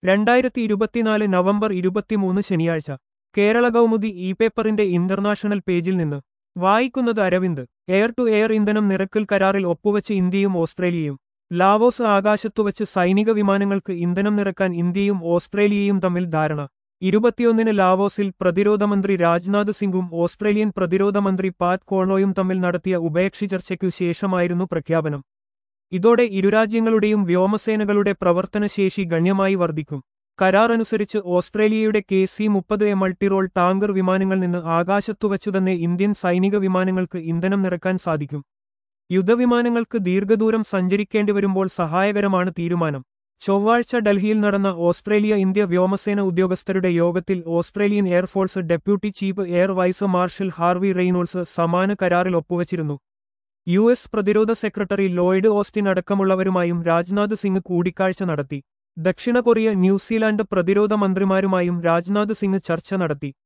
രണ്ടായിരത്തി ഇരുപത്തിനാല് നവംബർ ഇരുപത്തിമൂന്ന് ശനിയാഴ്ച കേരള കൗമുദി ഇ പേപ്പറിന്റെ ഇന്റർനാഷണൽ പേജിൽ നിന്ന് വായിക്കുന്നത് അരവിന്ദ് എയർ ടു എയർ ഇന്ധനം നിരക്കിൽ കരാറിൽ ഒപ്പുവച്ച് ഇന്ത്യയും ഓസ്ട്രേലിയയും ലാവോസ് ആകാശത്തുവച്ച് സൈനിക വിമാനങ്ങൾക്ക് ഇന്ധനം നിറക്കാൻ ഇന്ത്യയും ഓസ്ട്രേലിയയും തമ്മിൽ ധാരണ ഇരുപത്തിയൊന്നിന് ലാവോസിൽ പ്രതിരോധമന്ത്രി രാജ്നാഥ് സിംഗും ഓസ്ട്രേലിയൻ പ്രതിരോധ മന്ത്രി പാറ്റ് കോണോയും തമ്മിൽ നടത്തിയ ഉഭയകക്ഷി ചർച്ചയ്ക്കു ശേഷമായിരുന്നു പ്രഖ്യാപനം ഇതോടെ ഇരുരാജ്യങ്ങളുടെയും വ്യോമസേനകളുടെ പ്രവർത്തനശേഷി ഗണ്യമായി വർദ്ധിക്കും കരാർ അനുസരിച്ച് ഓസ്ട്രേലിയയുടെ കെ സി മുപ്പത് എ മൾട്ടിറോൾ ടാങ്കർ വിമാനങ്ങളിൽ നിന്ന് ആകാശത്തുവച്ചുതന്നെ ഇന്ത്യൻ സൈനിക വിമാനങ്ങൾക്ക് ഇന്ധനം നിറക്കാൻ സാധിക്കും യുദ്ധവിമാനങ്ങൾക്ക് ദീർഘദൂരം സഞ്ചരിക്കേണ്ടി വരുമ്പോൾ സഹായകരമാണ് തീരുമാനം ചൊവ്വാഴ്ച ഡൽഹിയിൽ നടന്ന ഓസ്ട്രേലിയ ഇന്ത്യ വ്യോമസേന ഉദ്യോഗസ്ഥരുടെ യോഗത്തിൽ Australian air force deputy chief air vice marshal Harvey Reynolds സമാന കരാറിൽ ഒപ്പുവച്ചിരുന്നു യു എസ് പ്രതിരോധ സെക്രട്ടറി ലോയിഡ് ഓസ്റ്റിൻ അടക്കമുള്ളവരുമായും രാജ്നാഥ് സിംഗ് കൂടിക്കാഴ്ച നടത്തി ദക്ഷിണ കൊറിയ ന്യൂസിലാൻഡ് പ്രതിരോധ മന്ത്രിമാരുമായും രാജ്നാഥ് സിംഗ് ചർച്ച നടത്തി